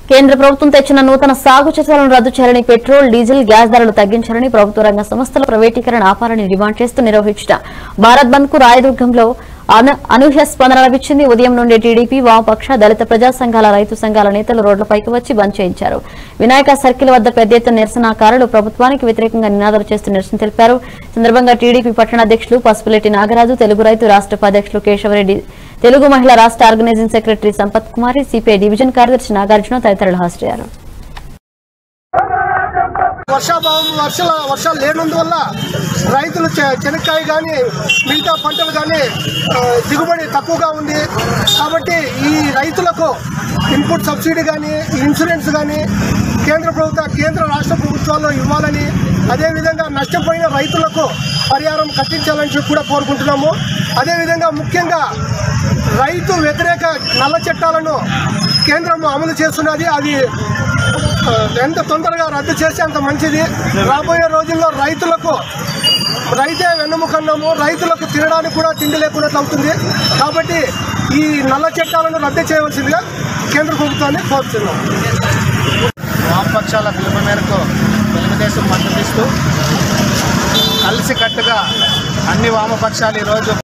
కేంద్ర ప్రభుత్వం తెచ్చిన నూతన సాగు చట్టాలను రద్దు చేయాలని పెట్రోల్ డీజిల్ గ్యాస్ ధరలు తగ్గించాలని ప్రభుత్వ రంగ సంస్థల ప్రైవేటీకరణ ఆపాలని డిమాండ్ చేస్తూ నిర్వహించిన భారత్ బంద్ కు రాయదుర్గంలో అన- అనూహ్య స్పందన లభించింది ఉదయం నుండి టీడీపీ వామపక్ష దళిత ప్రజా సంఘాల రైతు సంఘాల నేతలు రోడ్లపైకి వచ్చి బంద్ చేయించారు వినాయక సర్కిల్ వద్ద పెద్ద ఎత్తున నిరసనకారులు ప్రభుత్వానికి వ్యతిరేకంగా నినాదాలు చేస్తూ నిరసన తెలిపారు ఈ సందర్భంగా టీడీపీ పట్టణ అధ్యక్షులు పసుపులెట్టి నాగరాజు తెలుగు రైతు రాష్ట్ర ఉపాధ్యక్షులు కేశవరెడ్డి తెలుగు మహిళా రాష్ట్ర organising secretary Sampath Kumari CPI division కార్యదర్శి నాగార్జున తదితరులు హాజరయ్యారు వర్షాభావం వర్షాల వర్షాలు లేనందువల్ల రైతులు చె- చెనక్కాయ కానీ మిగతా పంటలు కానీ ఆ, దిగుబడి తక్కువగా ఉంది కాబట్టి ఈ రైతులకు ఇన్పుట్ సబ్సిడీ కానీ ఇన్సూరెన్స్ కానీ కేంద్ర ప్రభుత్వ కేంద్ర రాష్ట్ర ప్రభుత్వాల్లో ఇవ్వాలని అదేవిధంగా నష్టపోయిన రైతులకు పరిహారం కట్టించాలని చెప్పి కూడా కోరుకుంటున్నాము అదేవిధంగా ముఖ్యంగా రైతు వ్యతిరేక నల్ల చట్టాలను కేంద్రం అమలు చేస్తున్నది అది ఆ, ఎంత తొందరగా రద్దు చేస్తే అంత మంచిది రాబోయే రోజుల్లో రైతులకు రైతే వెన్నుముకన్నాము రైతులకు తినడానికి కూడా తిండి లేకున్నట్లు అవుతుంది కాబట్టి ఈ నల్ల చట్టాలను రద్దు చేయవలసిందిగా కేంద్ర ప్రభుత్వాన్ని కోరుతున్నాం వామపక్షాల పిలుపు మేరకు తెలుగుదేశం మద్దతిస్తూ కలిసికట్టుగా అన్ని వామపక్షాలు ఈరోజు